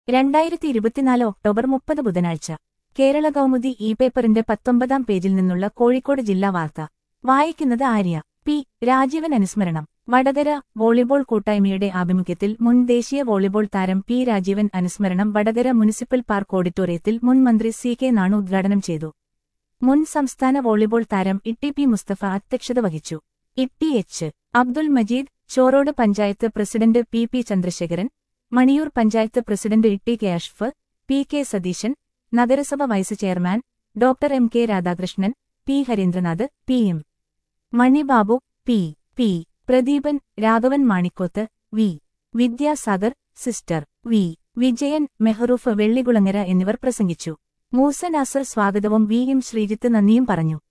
രണ്ടായിരത്തി ഇരുപത്തിനാല് ഒക്ടോബർ മുപ്പത് ബുധനാഴ്ച കേരള കൗമുദി ഇ പേപ്പറിന്റെ പത്തൊമ്പതാം പേജിൽ നിന്നുള്ള കോഴിക്കോട് ജില്ലാ വാർത്ത വായിക്കുന്നത് ആര്യ പി രാജീവൻ അനുസ്മരണം വടകര വോളിബോൾ കൂട്ടായ്മയുടെ ആഭിമുഖ്യത്തിൽ മുൻ ദേശീയ വോളിബോൾ താരം പി രാജീവൻ അനുസ്മരണം വടകര മുനിസിപ്പൽ പാർക്ക് ഓഡിറ്റോറിയത്തിൽ മുൻ മന്ത്രി സി കെ നാണു ഉദ്ഘാടനം ചെയ്തു മുൻ സംസ്ഥാന വോളിബോൾ താരം ഇട്ടി പി മുസ്തഫ അധ്യക്ഷത വഹിച്ചു ഇട്ടി H Abdul Majeed Chorode panchayat president P P Chandrasekharan Maniyur panchayat president ഇട്ടി കെ അഷ്ഫ് പി കെ സതീശൻ നഗരസഭ vice chairman doctor M K Radhakrishnan P Harindranath P M Manibabu P P Pradeepan Raghavan Manikoth V Vidyasagar sister V Vijayan Mehroof Vellikulangara എന്നിവർ പ്രസംഗിച്ചു മൂസ നാസർ സ്വാഗതവും വി എം ശ്രീജിത്ത് നന്ദിയും പറഞ്ഞു